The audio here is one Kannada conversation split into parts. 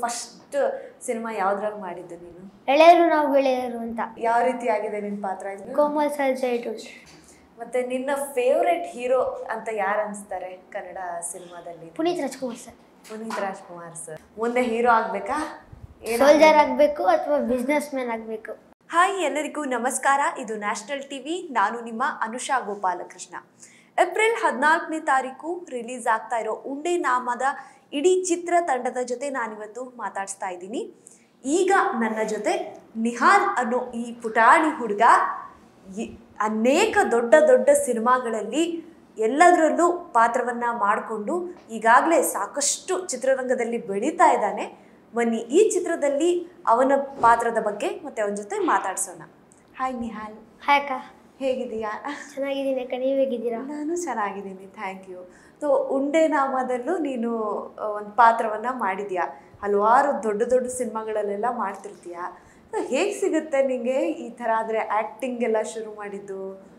ಫಸ್ಟ್ ಸಿನಿಮಾ ಯಾವ್ದ್ರಲ್ಲಿ ಮಾಡಿದ್ದು ನೀನು ಎಳೆಯರು ನಾವು ಗೆಳೆಯರು ಅಂತ ಯಾವ ರೀತಿ ಆಗಿದೆ ನಿನ್ನ ಪಾತ್ರ ಇದು ಕೋಮಲ್ ಸರ್ಜೈಟ್ ಮತ್ತೆ ನಿನ್ನ ಫೇವ್ರೆಟ್ ಹೀರೋ ಅಂತ ಯಾರು ಅನ್ಸ್ತಾರೆ ಕನ್ನಡ ಸಿನಿಮಾದಲ್ಲಿ ಪುನೀತ್ ರಾಜ್ಕುಮಾರ್ ಸರ್ ಪುನೀತ್ ರಾಜ್ಕುಮಾರ್ ಸರ್ ಮುಂದೆ ಹೀರೋ ಆಗ್ಬೇಕಾ ಏನ್ ಸೋಲ್ಜರ್ ಆಗಬೇಕು ಅಥವಾ ಬಿಸ್ನೆಸ್ ಮ್ಯಾನ್ ಆಗಬೇಕು ಹಾಯ್ ಎಲ್ಲರಿಗೂ ನಮಸ್ಕಾರ ಇದು ನ್ಯಾಷನಲ್ ಟಿವಿ ನಾನು ನಿಮ್ಮ ಅನುಷಾ ಗೋಪಾಲಕೃಷ್ಣ ಏಪ್ರಿಲ್ ಹದಿನಾಲ್ಕನೇ ತಾರೀಕು ರಿಲೀಸ್ ಆಗ್ತಾ ಇರೋ ಉಂಡೆ ನಾಮದ ಇಡೀ ಚಿತ್ರ ತಂಡದ ಜೊತೆ ನಾನಿವತ್ತು ಮಾತಾಡಿಸ್ತಾ ಇದ್ದೀನಿ ಈಗ ನನ್ನ ಜೊತೆ ನಿಹಾಲ್ ಅನ್ನೋ ಈ ಪುಟಾಣಿ ಹುಡುಗ ಈ- ಅನೇಕ ದೊಡ್ಡ ದೊಡ್ಡ ಸಿನಿಮಾಗಳಲ್ಲಿ ಎಲ್ಲದರಲ್ಲೂ ಪಾತ್ರವನ್ನ ಮಾಡಿಕೊಂಡು ಈಗಾಗಲೇ ಸಾಕಷ್ಟು ಚಿತ್ರರಂಗದಲ್ಲಿ ಬೆಳೀತಾ ಇದ್ದಾನೆ ಬನ್ನಿ ಈ ಚಿತ್ರದಲ್ಲಿ ಅವನ ಪಾತ್ರದ ಬಗ್ಗೆ ಮತ್ತೆ ಅವನ ಜೊತೆ ಮಾತಾಡ್ಸೋಣ ಹಾಯ್ ನಿಹಾಲ್ ಹಾಯ್ ಅಕ್ಕ ಹೇಗಿದೀಯಾ ಚೆನ್ನಾಗಿದ್ದೀನಿ ಅಕ್ಕ ನೀವು ಹೇಗಿದ್ದೀರಾ ನಾನು ಚೆನ್ನಾಗಿದ್ದೀನಿ ಥ್ಯಾಂಕ್ ಯು ಸೊ ಉಂಡೆ ನಾಮದಲ್ಲೂ ನೀನು ಒಂದು ಪಾತ್ರವನ್ನ ಮಾಡಿದ್ಯಾ ಹಲವಾರು ದೊಡ್ಡ ದೊಡ್ಡ ಸಿನಿಮಾಗಳಲ್ಲೆಲ್ಲ ಮಾಡ್ತಿರ್ತೀಯ ಹೇಗೆ ಸಿಗುತ್ತೆ ನಿಂಗೆ ಈ ಥರ ಆದರೆ ಆ್ಯಕ್ಟಿಂಗ್ ಎಲ್ಲ ಶುರು ಮಾಡಿದ್ದು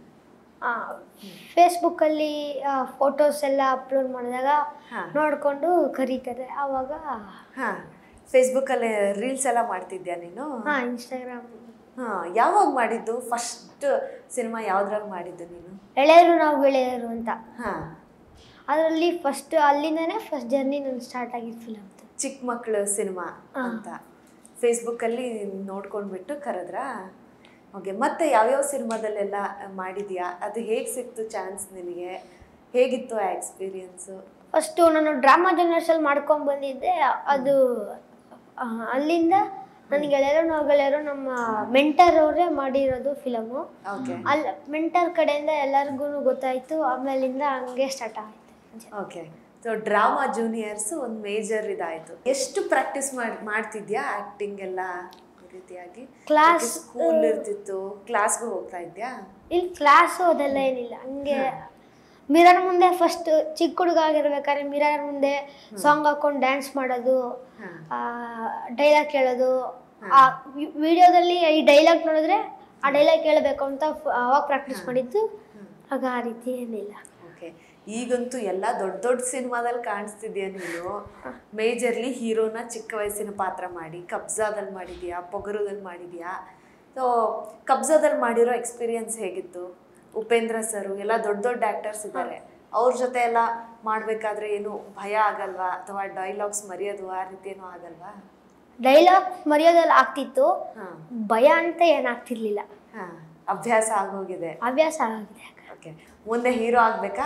ಫೇಸ್ಬುಕ್ಕಲ್ಲಿ ಫೋಟೋಸ್ ಎಲ್ಲ ಅಪ್ಲೋಡ್ ಮಾಡಿದಾಗ ಹಾ. ನೋಡಿಕೊಂಡು ಕರೀತಾರೆ ಆವಾಗ ಹಾಂ ಫೇಸ್ಬುಕ್ಕಲ್ಲಿ ರೀಲ್ಸ್ ಎಲ್ಲ ಮಾಡ್ತಿದ್ಯಾ ನೀನು ಹಾಂ ಇನ್ಸ್ಟಾಗ್ರಾಮ್ ಹಾಂ ಯಾವಾಗ ಮಾಡಿದ್ದು ಫಸ್ಟ್ ಸಿನಿಮಾ ಯಾವ್ದ್ರಲ್ಲಿ ಮಾಡಿದ್ದು ನೀನು ಎಳೆಯರು ನಾವು ಗೆಳೆಯರು ಅಂತ ಹಾಂ ಅದರಲ್ಲಿ ಫಸ್ಟ್ ಅಲ್ಲಿಂದನೇ ಫಸ್ಟ್ ಜರ್ನಿ ನನ್ನ ಸ್ಟಾರ್ಟ್ ಆಗಿದ್ದು ಫಿಲಮ್ ಚಿಕ್ಕ ಮಕ್ಕಳು ಸಿನಿಮಾ ಹಾ. ಅಂತ ಫೇಸ್ಬುಕ್ಕಲ್ಲಿ ನೋಡ್ಕೊಂಡ್ಬಿಟ್ಟು ಕರೆದ್ರಾ ಓಕೆ ಮತ್ತೆ ಯಾವ್ಯಾವ ಸಿನಿಮಾದಲ್ಲೆಲ್ಲ ಮಾಡಿದ್ಯಾ ಅದು ಹೇಗೆ ಸಿಕ್ತು ಚಾನ್ಸ್ ನಿನಗೆ ಹೇಗಿತ್ತು ಆ ಎಕ್ಸ್ಪೀರಿಯನ್ಸು ಫಸ್ಟು ನಾನು ಡ್ರಾಮಾ ಜರ್ನಲ್ಸಲ್ಲಿ ಮಾಡ್ಕೊಂಡು ಬಂದಿದ್ದೆ ಅದು ಆ, ಅಲ್ಲಿಂದ ನನ್ನ ಗೆಳೆಯರು ನಾವು ಗೆಳೆಯರು ನಮ್ಮ ಮೆಂಟರ್ ಅವರೇ ಮಾಡಿರೋದು ಫಿಲಮು ಓಕೆ ಅಲ್ಲಿ ಮೆಂಟರ್ ಕಡೆಯಿಂದ ಎಲ್ಲರಿಗೂ ಗೊತ್ತಾಯಿತು ಆಮೇಲಿಂದ ಹಂಗೆ ಸ್ಟಾರ್ಟ್ ಆಯಿತು ಓಕೆ ಸೊ ಡ್ರಾಮಾ ಜೂನಿಯರ್ಸ್ ಒಂದು ಮೇಜರ್ ಇದಾಯಿತು ಎಷ್ಟು ಪ್ರಾಕ್ಟೀಸ್ ಮಾಡಿ ಮಾಡ್ತಿದ್ಯಾ ಆ್ಯಕ್ಟಿಂಗ್ ಎಲ್ಲ ಈ ರೀತಿಯಾಗಿ Class, ಸ್ಕೂಲ್ ಇರ್ತಿತ್ತು ಕ್ಲಾಸ್ಗೂ ಹೋಗ್ತಾ ಇದ್ಯಾ ಇಲ್ಲಿ ಕ್ಲಾಸು ಅದೆಲ್ಲ ಏನಿಲ್ಲ ಹಂಗೆ ಮಿರರ್ ಮುಂದೆ ಫಸ್ಟ್ ಚಿಕ್ಕ ಹುಡುಗ ಆಗಿರ್ಬೇಕಾದ್ರೆ ಮಿರರ್ ಮುಂದೆ ಸಾಂಗ್ ಹಾಕೊಂಡು ಡ್ಯಾನ್ಸ್ ಮಾಡೋದು ಹಾಂ ಡೈಲಾಗ್ ಕೇಳೋದು ಆ ವಿಡಿಯೋದಲ್ಲಿ ಈ ಡೈಲಾಗ್ ನೋಡಿದ್ರೆ ಆ ಡೈಲಾಗ್ ಕೇಳಬೇಕು ಅಂತ ಫ- ಅವಾಗ ಪ್ರಾಕ್ಟೀಸ್ ಮಾಡಿದ್ದು ಆಗ ಆ ರೀತಿ ಏನಿಲ್ಲ ಓಕೆ ಈಗಂತೂ ಎಲ್ಲ ದೊಡ್ಡ ದೊಡ್ಡ ಸಿನಿಮಾದಲ್ಲಿ ಕಾಣಿಸ್ತಿದ್ಯಾ ನೀನು ಮೇಜರ್ಲಿ ಹೀರೋನ ಚಿಕ್ಕ ವಯಸ್ಸಿನ ಪಾತ್ರ ಮಾಡಿ ಕಬ್ಜಾದಲ್ಲಿ ಮಾಡಿದ್ಯಾ ಪೊಗರುದಲ್ಲಿ ಮಾಡಿದ್ಯಾ ಸೊ ಕಬ್ಜಾದಲ್ಲಿ ಮಾಡಿರೋ ಎಕ್ಸ್ಪೀರಿಯನ್ಸ್ ಹೇಗಿತ್ತು ಉಪೇಂದ್ರ ಸರು ಎಲ್ಲ ದೊಡ್ಡ ದೊಡ್ಡ ಆ್ಯಕ್ಟರ್ಸ್ ಇದ್ದಾರೆ ಅವ್ರ ಜೊತೆ ಎಲ್ಲ ಮಾಡಬೇಕಾದ್ರೆ ಏನು ಭಯ ಆಗಲ್ವಾ ಅಥವಾ ಡೈಲಾಗ್ಸ್ ಮರೆಯೋದು ಆ ರೀತಿ ಏನೂ ಆಗಲ್ವಾ ಡೈಲಾಗ್ ಮರೆಯೋದೆಲ್ಲ ಆಗ್ತಿತ್ತು ಹಾಂ ಭಯ ಅಂತ ಏನಾಗ್ತಿರ್ಲಿಲ್ಲ ಹಾಂ ಅಭ್ಯಾಸ ಆಗೋಗಿದೆ ಅಭ್ಯಾಸ ಆಗಿದೆ ಓಕೆ ಮುಂದೆ ಹೀರೋ ಆಗಬೇಕಾ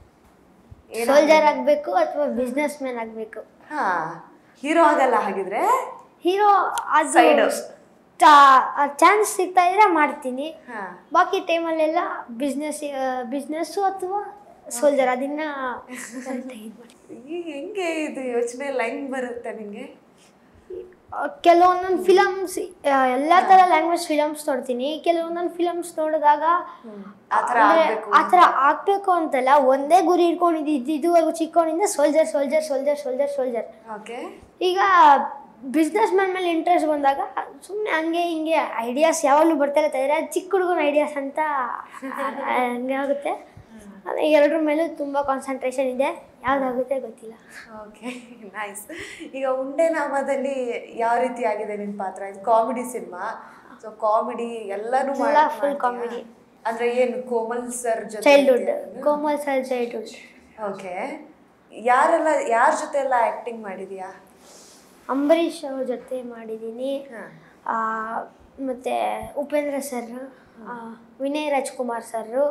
ಸೋಲ್ಜರ್ ಆಗಬೇಕು ಅಥವಾ ಬಿಸ್ನೆಸ್ ಮ್ಯಾನ್ ಆಗಬೇಕು ಹಾಂ ಹೀರೋ ಆಗಲ್ಲ ಹಾಗಿದ್ರೆ ಹೀರೋ Side. ಅದು ಚಾನ್ಸ್ ಸಿಗ್ತಾ ಇದ್ರೆ ಮಾಡ್ತೀನಿ ಹಾಂ ಬಾಕಿ ಟೈಮಲ್ಲೆಲ್ಲ ಬಿಸ್ನೆಸ್ ಬಿಸ್ನೆಸ್ಸು ಅಥವಾ ಸೋಲ್ಜರ್ ಅದನ್ನ ಇದು ಮಾಡಿ ಈಗ ಹೆಂಗೆ ಇದು ಯೋಚನೆ ಎಲ್ಲ ಹೆಂಗ್ ಬರುತ್ತೆ ನಿಂಗೆ ಕೆಲವೊಂದೊಂದು ಫಿಲಮ್ಸ್ ಎಲ್ಲ ಥರ ಲ್ಯಾಂಗ್ವೇಜ್ ಫಿಲಮ್ಸ್ ನೋಡ್ತೀನಿ ಕೆಲವೊಂದೊಂದು ಫಿಲಮ್ಸ್ ನೋಡಿದಾಗ ಆ ಥರ ಅಂದ್ರೆ ಆಗ್ಬೇಕು ಆ ಥರ ಆಗಬೇಕು ಅಂತಲ್ಲ ಒಂದೇ ಗುರಿ ಇಟ್ಕೊಂಡಿದ್ದು ಇದುವರೆಗೂ ಚಿಕ್ಕವನಿಂದ soldier soldier soldier soldier soldier okay ಈಗ ಬಿಸ್ನೆಸ್ ಮ್ಯಾನ್ ಮೇಲೆ ಇಂಟ್ರೆಸ್ಟ್ ಬಂದಾಗ ಸುಮ್ಮನೆ ಹಂಗೆ ಹಿಂಗೆ ಐಡಿಯಾಸ್ ಯಾವಾಗಲೂ ಬರ್ತಾ ಇರ್ತಾರೆ ಅದು ಚಿಕ್ಕ ಹುಡುಗನ ಐಡಿಯಾಸ್ ಅಂತ ಹಂಗೆ ಆಗುತ್ತೆ ಅದೇ ಎರಡರ ಮೇಲೂ ತುಂಬ ಕಾನ್ಸಂಟ್ರೇಷನ್ ಇದೆ ಯಾವುದಾಗುತ್ತೆ ಗೊತ್ತಿಲ್ಲ ಓಕೆ ನೈಸ್ ಈಗ ಉಂಡೆ ನಾಮದಲ್ಲಿ ಯಾವ ರೀತಿ ಆಗಿದೆ ನಿನ್ ಪಾತ್ರ ಇದು ಕಾಮಿಡಿ ಸಿನಿಮಾ ಸೊ ಕಾಮಿಡಿ ಎಲ್ಲಾನು ಎಲ್ಲ full comedy. ಅಂದ್ರೆ ಏನು ಕೋಮಲ್ ಸರ್ ಜೊತೆ childhood Komal sir childhood okay ಯಾರೆಲ್ಲ ಯಾರ ಜೊತೆ ಎಲ್ಲ ಆಕ್ಟಿಂಗ್ ಮಾಡಿದ್ಯಾ ಅಂಬರೀಷ್ ಅವ್ರ ಜೊತೆ ಮಾಡಿದ್ದೀನಿ ಹಾಂ ಆ, ಮತ್ತೆ ಉಪೇಂದ್ರ ಸರ್ ಆ, ವಿನಯ್ ರಾಜ್ಕುಮಾರ್ ಸರ್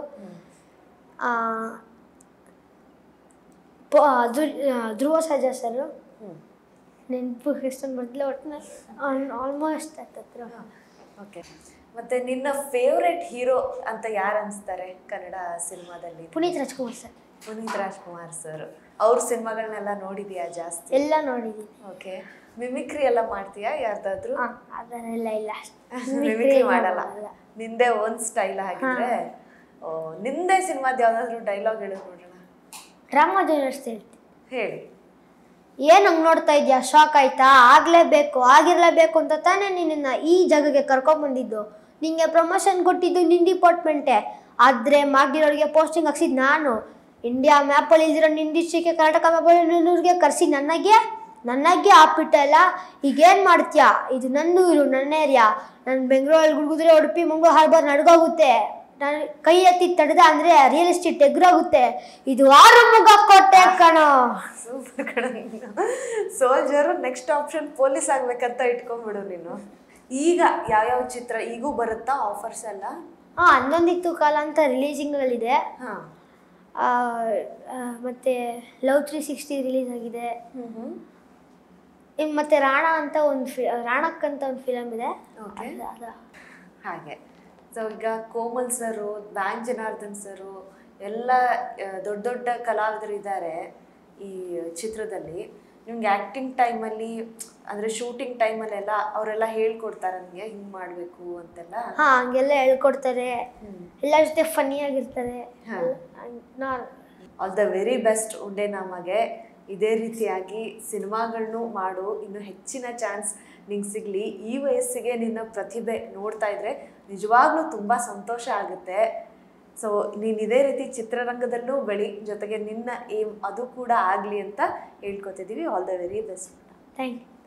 ಧ್ರುವ ಸರ್ಜಾ ಸರ್ ಹ್ಞೂ ನೆನಪು ಎಷ್ಟೊಂದು ಬರ್ತಿಲ್ಲ ಒಟ್ಟಿನಲ್ಲಿ ಆಲ್ಮೋಸ್ಟ್ ಹತ್ತತ್ರ ಓಕೆ ಮತ್ತೆ ನಿನ್ನ ಫೇವ್ರೆಟ್ ಹೀರೋ ಅಂತ ಯಾರು ಅನ್ಸ್ತಾರೆ ಕನ್ನಡ ಸಿನಿಮಾದಲ್ಲಿ ಪುನೀತ್ ರಾಜ್ಕುಮಾರ್ ಸರ್ ಪುನೀತ್ ರಾಜ್ಕುಮಾರ್ ಸರ್ ಅವ್ರ ಸಿನಿಮಾಗಳನ್ನೆಲ್ಲ ನೋಡಿದ್ಯಾ ಜಾಸ್ತಿ ಎಲ್ಲ ನೋಡಿದ್ದೀನಿ ಓಕೆ ಮಿಮಿಕ್ರಿ ಎಲ್ಲ ಮಾಡ್ತೀಯಾ ಯಾರ್ದಾದ್ರು ಹಾಂ ಅದನ್ನೆಲ್ಲ ಇಲ್ಲ ಮಿಮಿಕ್ರಿ ಮಾಡಲ್ಲ ನಿಂದೆ ಓನ್ ಸ್ಟೈಲ್ ಹಾಕಿದ್ರೆ ಓ ನಿಂದೆ ಸಿನಿಮಾದ ಯಾವ್ದಾದ್ರು ಡೈಲಾಗ್ ಹೇಳು ನೋಡೋಣ ಡ್ರಾಮಾ ಜರ್ನಲಿಸ್ಟ್ ಹೇಳ್ತೀನಿ ಹೇಳಿ ಏನು ಹಂಗೆ ನೋಡ್ತಾ ಇದೆಯಾ ಶಾಕ್ ಆಯ್ತಾ ಆಗಲೇಬೇಕು ಆಗಿರಲೇಬೇಕು ಅಂತ ತಾನೇ ನಿನ್ನನ್ನು ಈ ಜಾಗಕ್ಕೆ ಕರ್ಕೊಂಬಂದಿದ್ದು ನಿಂಗೆ ಪ್ರಮೋಷನ್ ಕೊಟ್ಟಿದ್ದು ನಿನ್ನ ಡಿಪಾರ್ಟ್ಮೆಂಟೇ ಆದರೆ ಮಾಗಿರೋರಿಗೆ ಪೋಸ್ಟಿಂಗ್ ಹಾಕ್ಸಿದ್ದು ನಾನು ಇಂಡಿಯಾ ಮ್ಯಾಪಲ್ಲಿ ಇಲ್ದಿರೋ ನಿನ್ನ ಡಿಸ್ಟ್ರಿಕ್ಗೆ ಕರ್ನಾಟಕ ಮ್ಯಾಪಲ್ಲಿ ಕರೆಸಿ ನನಗೆ ನನಗೆ ಆಪಿಟ್ಟಲ್ಲ ಈಗೇನು ಮಾಡ್ತೀಯಾ ಇದು ನನ್ನ ಊರು ನನ್ನ ಏರಿಯಾ ನಾನು ಬೆಂಗಳೂರಲ್ಲಿ ಗುಡುಗುದ್ರೆ ಉಡುಪಿ ಮಂಗಳೂರು ಹಾರ್ಬರ್ ನಡ್ಗೋಗುತ್ತೆ ನಾನು ಕೈ ಎತ್ತಿ ತಡೆದ ಅಂದರೆ ರಿಯಲ್ ಎಸ್ಟೇಟ್ ಎಗ್ರೋಗುತ್ತೆ ಇದು ಆರು ಮುಗ ಕೊಟ್ಟೆ ಕಣೋ ಸೂಪರ್ ಕಣ ಸೋಲ್ಜರು ನೆಕ್ಸ್ಟ್ ಆಪ್ಷನ್ ಪೊಲೀಸ್ ಆಗ್ಬೇಕಂತ ಇಟ್ಕೊಂಡ್ಬಿಡು ನೀನು ಈಗ ಯಾವ್ಯಾವ ಚಿತ್ರ ಈಗೂ ಬರುತ್ತಾ ಆಫರ್ಸ್ ಎಲ್ಲ ಹಾಂ ಹನ್ನೊಂದಿತ್ತು ಕಾಲ ಅಂತ ರಿಲೀಸಿಂಗಲ್ಲಿದೆ ಹಾ ಮತ್ತು ಲವ್ ತ್ರೀ ಸಿಕ್ಸ್ಟಿ ರಿಲೀಸ್ ಆಗಿದೆ ಹ್ಮ್ ಹ್ಮ್ ಇನ್ ಮತ್ತೆ ರಾಣ ಅಂತ ಒಂದು ಫಿ ರಾಣಕ್ ಅಂತ ಒಂದು ಫಿಲಮ್ ಇದೆ ಓಕೆ ಅದು- ಅದು ಹಾಗೆ ಸೊ ಈಗ Komal sir bank Janardhan sir ಎಲ್ಲ ಆ, ದೊಡ್ಡ ದೊಡ್ಡ ಕಲಾವಿದರು ಇದ್ದಾರೆ ಈ ಚಿತ್ರದಲ್ಲಿ ನಿಮ್ಗೆ ಆ್ಯಕ್ಟಿಂಗ್ ಟೈಮಲ್ಲಿ ಅಂದರೆ ಶೂಟಿಂಗ್ ಟೈಮಲ್ಲೆಲ್ಲ ಅವರೆಲ್ಲ ಹೇಳ್ಕೊಡ್ತಾರೆ ನನಗೆ ಹಿಂಗೆ ಮಾಡಬೇಕು ಅಂತೆಲ್ಲ ಹಾ ಹಂಗೆಲ್ಲ ಹೇಳ್ಕೊಡ್ತಾರೆ ಹ್ಮ್. ಎಲ್ಲರ ಜೊತೆ ಫನ್ನಿ ಆಗಿರ್ತಾರೆ ಹಾ. ನಾ ಆಲ್ ದ ವೆರಿ ಬೆಸ್ಟ್ ಉಂಡೆ ನಮಗೆ ಇದೇ ರೀತಿಯಾಗಿ ಸಿನಿಮಾಗಳನ್ನು ಮಾಡು ಇನ್ನು ಹೆಚ್ಚಿನ ಚಾನ್ಸ್ ನಿಂಗೆ ಸಿಗಲಿ ಈ ವಯಸ್ಸಿಗೆ ನಿನ್ನ ಪ್ರತಿಭೆ ನೋಡ್ತಾ ಇದ್ರೆ ನಿಜವಾಗ್ಲೂ ತುಂಬ ಸಂತೋಷ ಆಗುತ್ತೆ ಸೊ ನೀನು ಇದೇ ರೀತಿ ಚಿತ್ರರಂಗದಲ್ಲೂ ಬೆಳಿ ಜೊತೆಗೆ ನಿನ್ನ ಏಮ್ ಅದು ಕೂಡ ಆಗಲಿ ಅಂತ ಹೇಳ್ಕೊತಿದ್ದೀವಿ all the very best thank you